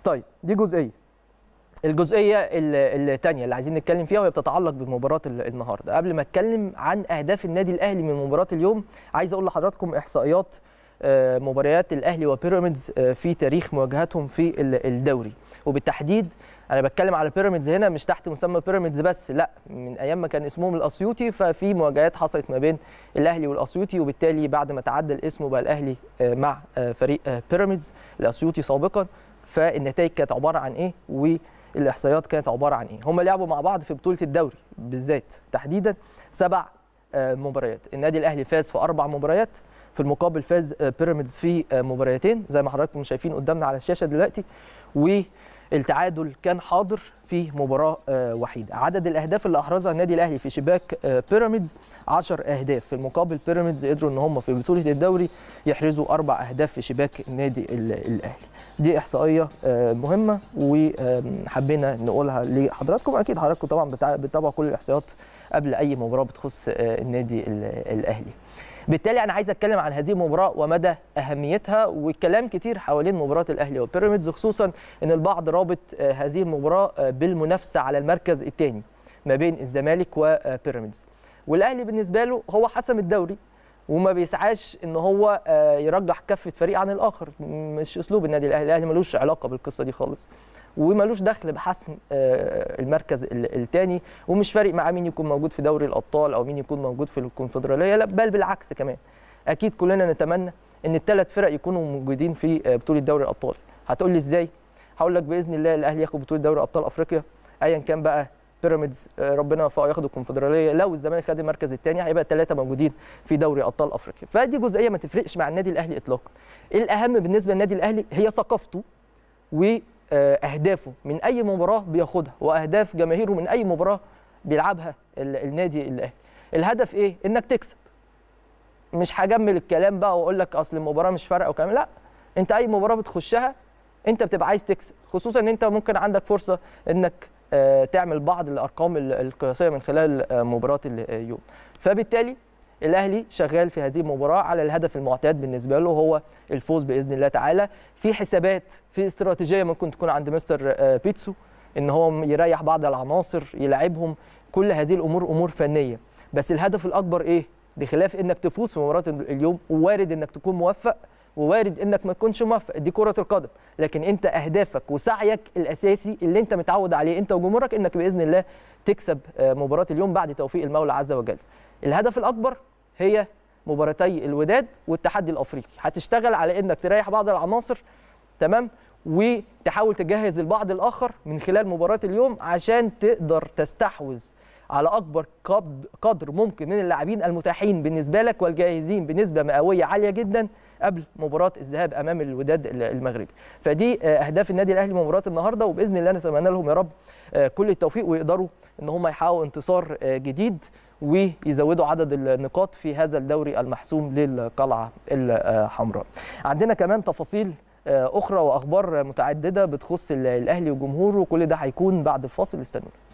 طيب دي جزئيه الجزئيه الثانيه اللي عايزين نتكلم فيها وهي بتتعلق بمباراه ال- النهارده قبل ما اتكلم عن اهداف النادي الاهلي من مباراه اليوم عايز اقول لحضراتكم احصائيات آه، مباريات الاهلي وبيراميدز آه، في تاريخ مواجهاتهم في ال- الدوري وبالتحديد انا بتكلم على بيراميدز هنا مش تحت مسمى بيراميدز بس لا من ايام ما كان اسمهم الاسيوطي ففي مواجهات حصلت ما بين الاهلي والاسيوطي وبالتالي بعد ما تعدل اسمه بقى الاهلي آه، مع آه، فريق آه، بيراميدز الاسيوطي سابقا فالنتائج كانت عباره عن ايه والاحصائيات كانت عباره عن ايه هم لعبوا مع بعض في بطوله الدوري بالذات تحديدا سبع آه، مباريات النادي الاهلي فاز في اربع مباريات في المقابل فاز آه، بيراميدز في آه، مباريتين زي ما حضراتكم شايفين قدامنا على الشاشه دلوقتي والتعادل كان حاضر في مباراه آه، وحيده عدد الاهداف اللي احرزها النادي الاهلي في شباك آه، بيراميدز 10 اهداف في المقابل بيراميدز قدروا ان هم في بطوله الدوري يحرزوا اربع اهداف في شباك النادي ال- الاهلي دي احصائيه آه، مهمه وحبينا نقولها لحضراتكم اكيد حضراتكم طبعا بتع- بتتابعوا كل الاحصائيات قبل اي مباراه بتخص آه، النادي ال- الاهلي بالتالي انا عايز اتكلم عن هذه المباراه ومدى اهميتها والكلام كتير حوالين مباراه الاهلي وبيراميدز خصوصا ان البعض رابط آه، هذه المباراه آه، بالمنافسه على المركز الثاني ما بين الزمالك وبيراميدز والاهلي بالنسبه له هو حسم الدوري وما بيسعاش ان هو آه، يرجح كفه فريق عن الاخر مش اسلوب النادي الاهلي الاهلي ملوش علاقه بالقصه دي خالص وملوش دخل بحسم آه، المركز الثاني ومش فارق معاه مين يكون موجود في دوري الابطال او مين يكون موجود في الكونفدراليه لا بل بالعكس كمان اكيد كلنا نتمنى ان الثلاث فرق يكونوا موجودين في آه، بطوله دوري الابطال هتقول لي ازاي هقول لك باذن الله الاهلي ياخد بطوله دوري ابطال افريقيا ايا كان بقى بيراميدز آه، ربنا يوفقه ياخد الكونفدراليه لو الزمالك خد المركز الثاني هيبقى الثلاثه موجودين في دوري ابطال افريقيا فدي جزئيه ما تفرقش مع النادي الاهلي اطلاقا الاهم بالنسبه للنادي الاهلي هي ثقافته واهدافه من اي مباراه بياخدها واهداف جماهيره من اي مباراه بيلعبها ال- النادي الاهلي الهدف ايه انك تكسب مش هجمل الكلام بقى واقول لك اصل المباراه مش فارقه وكلام لا انت اي مباراه بتخشها انت بتبقى عايز تكسب خصوصا ان انت ممكن عندك فرصه انك آه، تعمل بعض الارقام ال- القياسيه من خلال آه، مباراه اليوم فبالتالي الاهلي شغال في هذه المباراه على الهدف المعتاد بالنسبه له هو الفوز باذن الله تعالى في حسابات في استراتيجيه ممكن تكون عند مستر آه، بيتسو ان هو يريح بعض العناصر يلعبهم كل هذه الامور امور فنيه بس الهدف الاكبر ايه بخلاف انك تفوز في مباراه اليوم وارد انك تكون موفق ووارد انك ما تكونش موفق دي كره القدم لكن انت اهدافك وسعيك الاساسي اللي انت متعود عليه انت وجمهورك انك باذن الله تكسب آه، مباراه اليوم بعد توفيق المولى عز وجل الهدف الاكبر هي مباراتي الوداد والتحدي الافريقي هتشتغل على انك تريح بعض العناصر تمام وتحاول تجهز البعض الاخر من خلال مباراه اليوم عشان تقدر تستحوذ على اكبر قد- قدر ممكن من اللاعبين المتاحين بالنسبه لك والجاهزين بنسبه مئويه عاليه جدا قبل مباراه الذهاب امام الوداد المغربي فدي آه، اهداف النادي الاهلي مباراه النهارده وباذن الله نتمنى لهم يا رب آه، كل التوفيق ويقدروا ان هم يحققوا انتصار آه، جديد ويزودوا عدد النقاط في هذا الدوري المحسوم للقلعه الحمراء. عندنا كمان تفاصيل آه، اخرى واخبار متعدده بتخص ال- الاهلي وجمهوره كل ده هيكون بعد الفاصل استنونا.